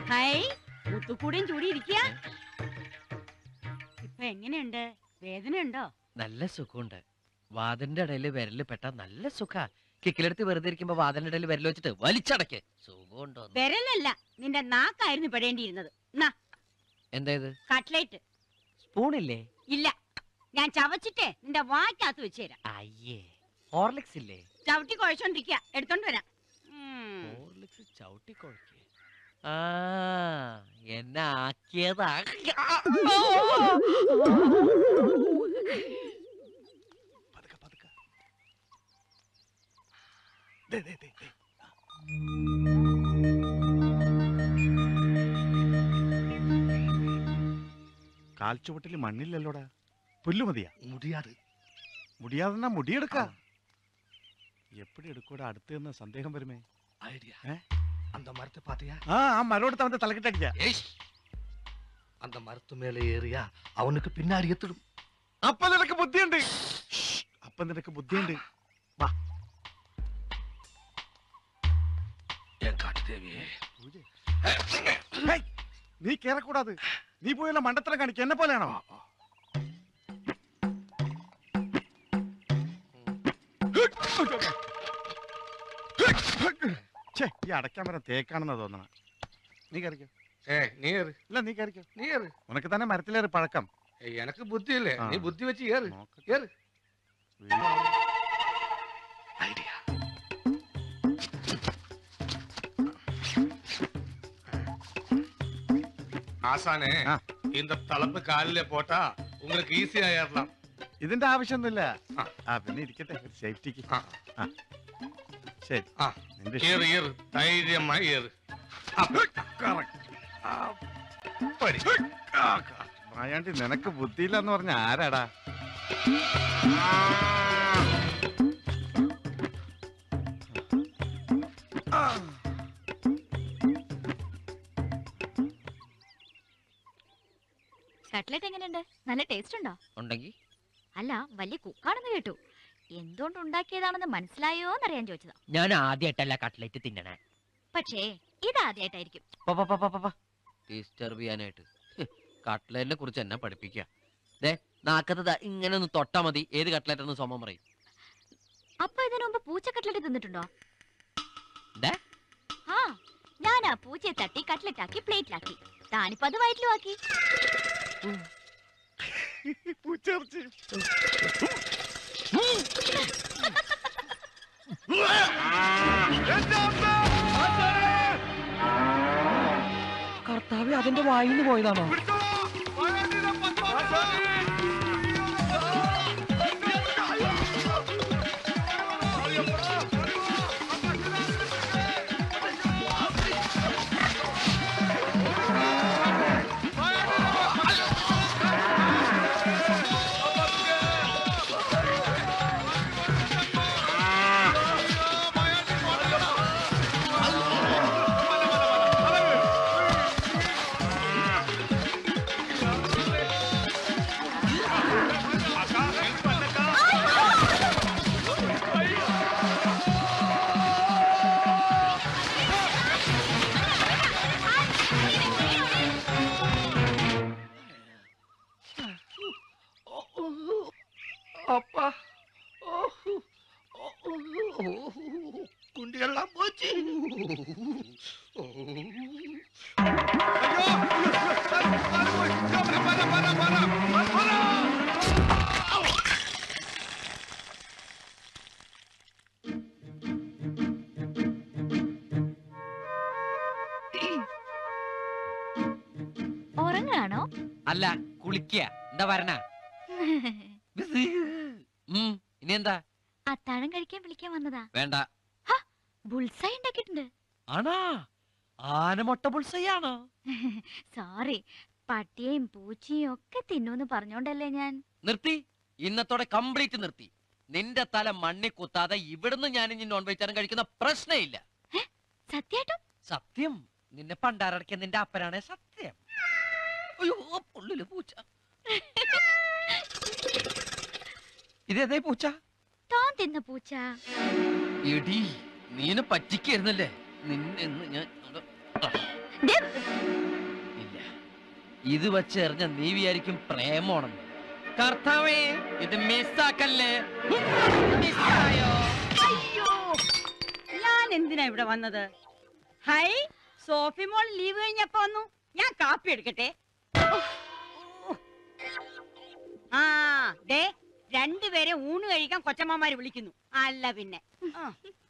High മുത്തുക്കൂടെയും ചൂടി ഇരിക്കുക ഇപ്പൊ എങ്ങനെയുണ്ട് വേദന ഉണ്ടോ നല്ല സുഖമുണ്ട് വാതിലിന്റെ ഇടയിൽ വിരല് പെട്ട നല്ല സുഖ കിക്കിലെടുത്ത് വെറുതെ ഇരിക്കുമ്പോ വാതിലിന്റെ ഇടയിൽ വിരൽ വെച്ചിട്ട് വലിച്ചടക്ക് സുഖമുണ്ടോ വിരലല്ല നിന്റെ നാക്കായിരുന്നു പെടേണ്ടിയിരുന്നത് എന്നാ എന്താ ഇത് കട്ട്ലേറ്റ് സ്പൂണില്ലേ ഇല്ല ഞാൻ ചവച്ചിട്ടേ നിന്റെ വായ്ക്കകത്ത് വെച്ച് തരാം അയ്യേ ഹോർലിക്സ് ഇല്ലേ ചവിട്ടി കുഴച്ചോണ്ടിരിക്കുക എടുത്തോണ്ട് വരാം ഉം. ഹോർലിക്സ് ചവിട്ടി കുഴക്കേ ആ എന്നെ ആക്കിയതാ പതുക്കെ പതുക്കെ ദേ, ദേ, ദേ, ദേ. കാൽച്ചുവട്ടിൽ മണ്ണില്ലല്ലോടാ പുല്ല് മതിയാ മുടിയാത് മുടിയാതെന്നാ മുടിയെടുക്ക എപ്പടി എടുക്കൂടാ അടുത്ത് നിന്ന് സന്ദേഹം വരുമേ ஐடியா ஆ? அந்த மரத்தை பாத்தியா ആ ആ മരോടത്ത് അവന്റെ തലക്കിട്ടടിക്ക ஏய் அந்த மரத்து மேல ஏறியா அவனுக்கு பின்னாடி எத்திடும் അപ്പൊ നിനക്ക് ബുദ്ധിയുണ്ട് അപ്പൊ നിനക്ക് ബുദ്ധിയുണ്ട് என் காட்டு தேவியே ഹേയ്, നീ കേറക്കൂടാത് നീ പോയല്ല മണ്ടത്തരം കാണിക്ക എന്നെ പോലെയാണോ ഛേ, ഈ അടയ്ക്കാൻ വരാൻ തേക്കാണെന്നാ തോന്നണ നീ കറിക്കോ ஏய் நீ ஏறு ഇല്ല നീ കറിക്കോ நீ ஏறு ഉനക്ക് തന്നെ മരത്തിലേറെ പഴക്കം ஏய், எனக்கு புத்தி இல்ல ஆ. நீ புத்தி வச்சு ஏறு നോക്കട്ടെ. ஏறு ஐடியா ஆசானே ஆ. இந்த தலைப்பு காலில போட்டா உங்களுக்கு ஈஸியா ஏறலாம் ഇതിന്റെ ആവശ്യമൊന്നുമില്ല ആ. ആ പിന്നെ ഇരിക്കട്ടെ ഒരു സേഫ്റ്റിക്ക് ആ. ശരി ആ. നിന്റെ ஏறு ஏறு தைரியமா ஏறு அப்படி മായാണ്ടി നിനക്ക് ബുദ്ധിയില്ലെന്ന് പറഞ്ഞ ആരാടാ കട്ട്ലറ്റ് എങ്ങനെയുണ്ട് നല്ല ടേസ്റ്റ് ഉണ്ടോ ഉണ്ടെങ്കി അല്ല വലിയ കുക്കാണെന്ന് കേട്ടു എന്തുകൊണ്ട് ഉണ്ടാക്കിയതാണെന്ന് മനസ്സിലായോ എന്നറിയാൻ ചോദിച്ചതാ ഞാൻ ആദ്യമായിട്ടല്ല കട്ട്ലറ്റ് തിന്നണേ പക്ഷേ ഇതാദ്യമായിട്ടായിരിക്കും ഡിസ്റ്റർബ് ചെയ്യാനായിട്ട് കട്ട്ലറ്റിനെ കുറിച്ച് എന്നെ പഠിപ്പിക്കുക ദേ നാക്കത്ത് ദാ ഇങ്ങനെ ഒന്ന് തൊട്ടാ മതി ഏത് കട്ട്ലറ്റ് എന്ന് സോമം പറയും അപ്പൊ ഇതിനു മുമ്പ് പൂച്ച കട്ട്ലറ്റ് തിന്നിട്ടുണ്ടോ ദേ? ആ ഞാൻ ആ പൂച്ചയെ തട്ടി കട്ട്ലറ്റ് ആക്കി പ്ലേറ്റിലാക്കി താനിപ്പോ അത് വയറ്റിലും ആക്കി പൂച്ചേർച്ചി കർത്താവ് അതിന്റെ വായിന്ന് പോയതാണോ அப்பா குண்டியெல்லாம் போச்சு ഉറങ്ങാണോ അല്ല കുളിക്കുക എന്താ വരണ ഉം, ഇനി എന്താ അത്താഴം കഴിക്കാൻ വിളിക്കാൻ വന്നതാ വേണ്ട ബുൾസൈ ഉണ്ടാക്കിയിട്ടുണ്ട് ആണാ ആനമൊട്ട പുൾസയാണോ സോറി പട്ടിയെയും പൂച്ചയും ഒക്കെ തിന്നൂന്ന് പറഞ്ഞോണ്ടല്ലേ ഞാൻ നിർത്തി ഇന്നത്തോടെ കംപ്ലീറ്റ് നിർത്തി നിന്റെ തല മണ്ണി കുത്താതെ ഇവിടുന്ന് ഞാൻ ഇനി നോൺ വെജ് കഴിക്കുന്ന പ്രശ്നമില്ല സത്യായിട്ടും സത്യം നിന്നെ പണ്ടാരടക്കിയ നിന്റെ അപ്പനാണ് സത്യം അയ്യോ പുള്ളില് പൂച്ച ഇതേതേ പൂച്ച താൻ തിന്ന പൂച്ച എടി നീനെ പറ്റിക്കായിരുന്നല്ലേ നിന്നെ ഇന്ന് ഞാൻ ദേ, ഇല്ല ഇത് വെച്ചെറിഞ്ഞ നീ വിചാരിക്കും പ്രേമമാണെന്ന് കർത്താവേ ഇത് മിസ്സാക്കല്ലേ മിസ്സായോ അയ്യോ ഞാൻ എന്തിനാ ഇവിടെ വന്നത് ഹൈ സോഫി മോൾ ലീവ് കഴിഞ്ഞപ്പോ വന്നു ഞാൻ കാപ്പി എടുക്കട്ടെ ആ ദേ രണ്ടുപേരെ ഊണ് കഴിക്കാൻ കൊച്ചമ്മമാര് വിളിക്കുന്നു അല്ല പിന്നെ ആ.